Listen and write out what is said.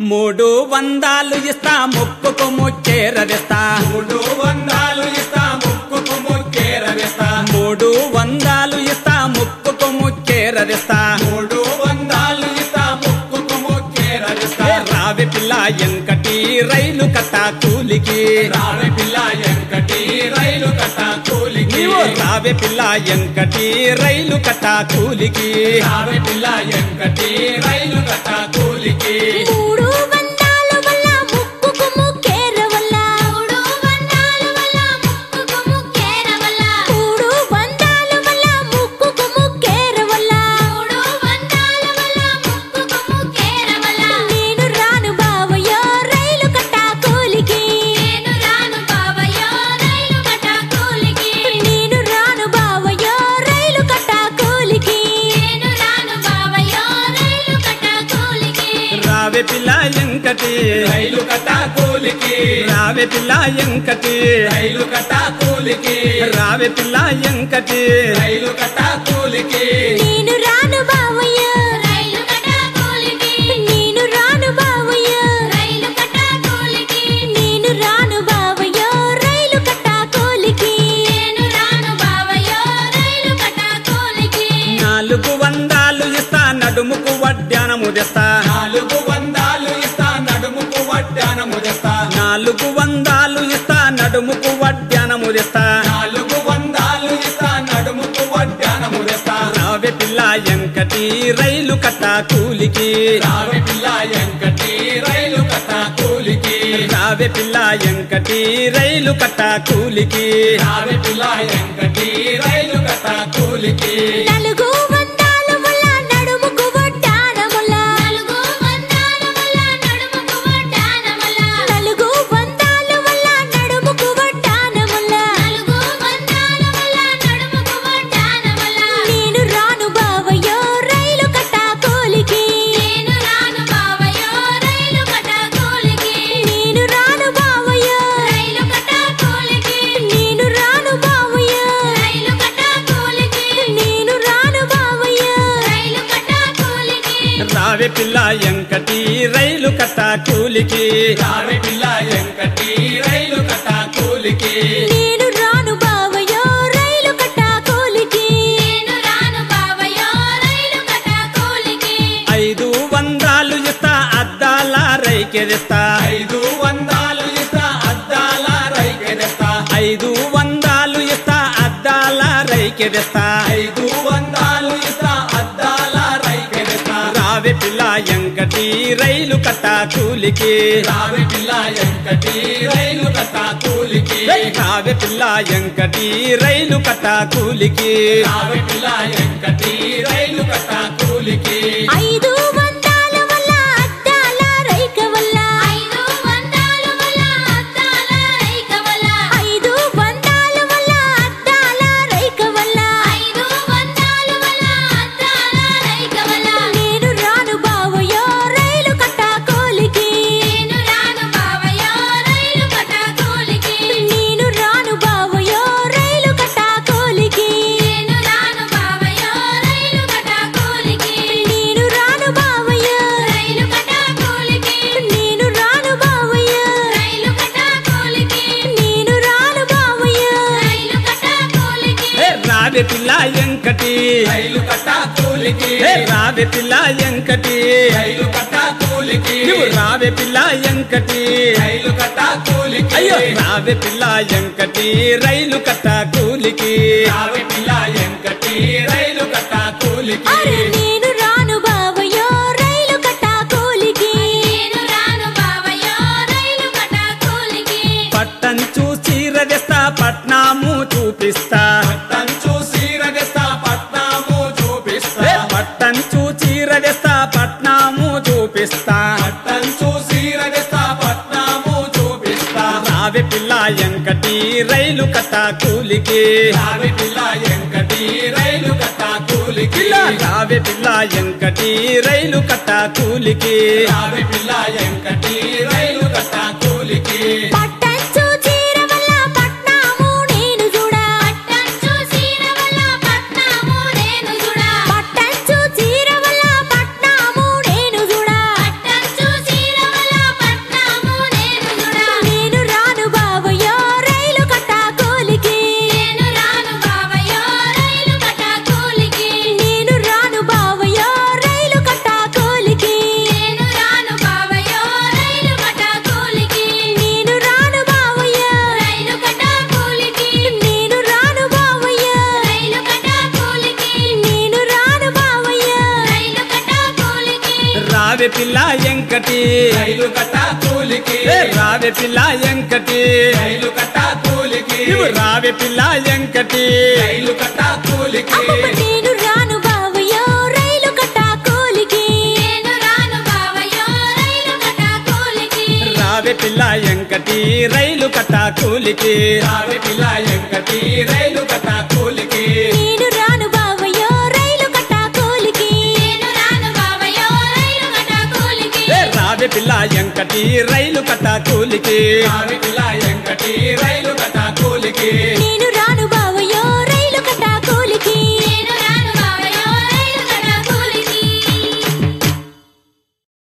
మూడు వందాలు ఇస్తా ముక్కుకు ముచ్చేరదిస్తా మూడు వందలు ఇస్తా ముక్కుకు ముక్కేర వేస్తా మూడు వందాలు ఇస్తా ముక్కుకు ముచ్చేరదిస్తా మూడు వందలు ఇస్తా ముక్కుకు ముక్కేర వేస్తా ఏ రావి పిల్ల ఎంకటి రైలు కట్ట కూలికి రావి పిల్ల ఎంకటి రైలు కట్ట కూలికి నీవు రావి పిల్ల ఎంకటి రైలు కట్ట కూలికి రావి పిల్ల ఎంకటి రైలు కట్ట కూలికి మూడు వందల వల్ల ముక్కుకు ముక్కేర వల్ల మూడు వందల వల్ల ముక్కుకు ముక్కేర వల్ల మూడు వందల వల్ల ముక్కుకు ముక్కేర వల్ల మూడు వందల వల్ల ముక్కుకు ముక్కేర వల్ల నేను రాను బావయ్య రైలు కట్ట కూలికి నేను రాను బావయ్య రైలు కట్ట కూలికి నేను రాను బావయ్య రైలు కట్ట కూలికి నేను రాను బావయ్య రైలు కట్ట కూలికి రావి పిల్ల ఎంకటి రైలు కట్ట కూలికి రావి పిల్ల ఎంకటి రైలు కట్ట కూలికి రావి పిల్ల ఎంకటి రైలు కట్ట కూలికి నేను రాను బావయ్య రైలు కట్ట కూలికి నేను రాను బావయ్య రైలు కట్ట కూలికి నేను రాను బావయ్య రైలు కట్ట కూలికి నేను రాను బావయ్య రైలు కట్ట కూలికి నాలుగు వందాలు ఇస్తా నడుముకు వడ్డానము తెస్తా నాలుగు వందలు ఇస్తా నడుముకు వడ్డానము తెస్తా నాలుగు వందాలు ఇస్తా నడుముకు వడ్డానము తెస్తా నాలుగు వందలు ఇస్తా నడుముకు వడ్డానము తెస్తా రావి పిల్ల ఎంకటి రైలు కట్ట కూలికి రావి పిల్ల ఎంకటి రైలు కట్ట కూలికి రావి పిల్ల ఎంకటి రైలు కట్ట కూలికి రావి పిల్ల ఎంకటి రైలు కట్ట కూలికి నలుగు వందల వల్ల నడుముకు వడ్డానముల నలుగు వందల వల్ల నడుముకు వడ్డానముల నలుగు వందల వల్ల నడుముకు వడ్డానముల నలుగు వందల వల్ల నడుముకు వడ్డానముల నేను రాను బావయ్య రైలు కట్ట కూలికి నేను రాను బావయ్య రైలు కట్ట కూలికి నేను రాను బావయ్య రైలు కట్ట కూలికి నేను రాను బావయ్య రైలు కట్ట కూలికి నేను రాను బావయ్య రైలు కట్ట కూలికి రావి పిల్ల ఎంకటి రైలు కట్ట కూలికి రావి పిల్ల ఎంకటి రైలు కట్ట కూలికి నేను రాను బావయ్య రైలు కట్ట కూలికి నేను రాను బావయ్య రైలు కట్ట కూలికి ఐదు వందాలు ఇస్తా అద్దాల రైకెదిస్తా ఐదు వందలు ఇస్తా అద్దాల రైకెదెస్తా ఐదు వందాలు ఇస్తా అద్దాల రైకెదిస్తా ఐదు వందలు ఇస్తా అద్దాల రైకెదెస్తా రావి పిల్ల ఎంకటి రైలు కట్ట కూలికి రావి పిల్ల ఎంకటి రైలు కట్ట కూలికి రావి పిల్ల ఎంకటి రైలు కట్ట కూలికి రావి పిల్ల ఎంకటి రైలు కట్ట కూలికి ఐదు వందల వల్ల అద్దాల రైక వల్ల ఐదు వందల వల్ల అద్దాల రైక వల్ల ఐదు వందల వల్ల అద్దాల రైక వల్ల ఐదు వందల వల్ల అద్దాల రైక వల్ల నేను రాను బావయ్య రైలు కట్ట కూలికి నేను రాను బావయ్య రైలు కట్ట కూలికి నేను రాను బావయ్య రైలు కట్ట కూలికి నేను రాను బావయ్య రైలు కట్ట కూలికి నేను రాను బావయ్య రైలు కట్ట కూలికి నేను రాను బావయ్య రైలు కట్ట కూలికి నేను రాను బావయ్య రైలు కట్ట కూలికి ఏ రావి పిల్ల ఎంకటి రైలు కట్ట కూలికి ఏ రావి పిల్ల ఎంకటి రైలు కట్ట కూలికి నువ్వు రావి పిల్ల ఎంకటి రైలు కట్ట కూలికి అయ్యో రావి పిల్ల ఎంకటి రైలు కట్ట కూలికి రావి పిల్ల ఎంకటి రైలు కట్ట కూలికి అరే నేను రాను బావయ్య రైలు కట్ట కూలికి నేను రాను బావయ్య రైలు కట్ట కూలికి పట్టం చూసి రదిస్తా పట్నాము చూపిస్తా కంచు సీరగస్తా పట్నాము చూపిస్తా ఏ పట్టం చూసి రదిస్తా పట్నాము చూపిస్తా కంచు సీరగస్తా పట్నాము చూపిస్తా రావి పిల్ల ఎంకటి రైలు కట్ట కూలికి రావి పిల్ల ఎంకటి రైలు కట్ట కూలికి పిల్ల రావి పిల్ల ఎంకటి రైలు కట్ట కూలికి రావి పిల్ల ఎంకటి రైలు కట్ట కూలికి పట్టంచు చీర వల్ల పట్నాము నేను చూడా పట్టంచు చీర వల్ల పట్నాము నేను చూడా పట్టంచు చీర వల్ల పట్నాము నేను చూడా పట్టంచు చీర వల్ల రావే పిల్ల ఎంకటి రైలు కట్ట కూలికి ఏ రావే పిల్ల ఎంకటి రైలు కట్ట కూలికి నువ్వు రావే పిల్ల ఎంకటి రైలు కట్ట కూలికి అమ్మమ్మ నేను రాను బావయ్యో రైలు కట్టా కూలికి నేను రాను బావయ్యో రైలు కట్టా కూలికి రావే పిల్ల ఎంకటి రైలు కట్ట కూలికి రావి పిల్ల ఎంకటి రైలు కట్ట కూలికి నేను రాను బావయ్యో రైలు కట్టా కూలికి నేను రాను బావయ్యో రైలు కట్టా కూలికి ఏ రావే పిల్ల ఎంకటి రైలు కట్ట కూలికి రావి పిల్ల ఎంకటి రైలు కట్ట కూలికి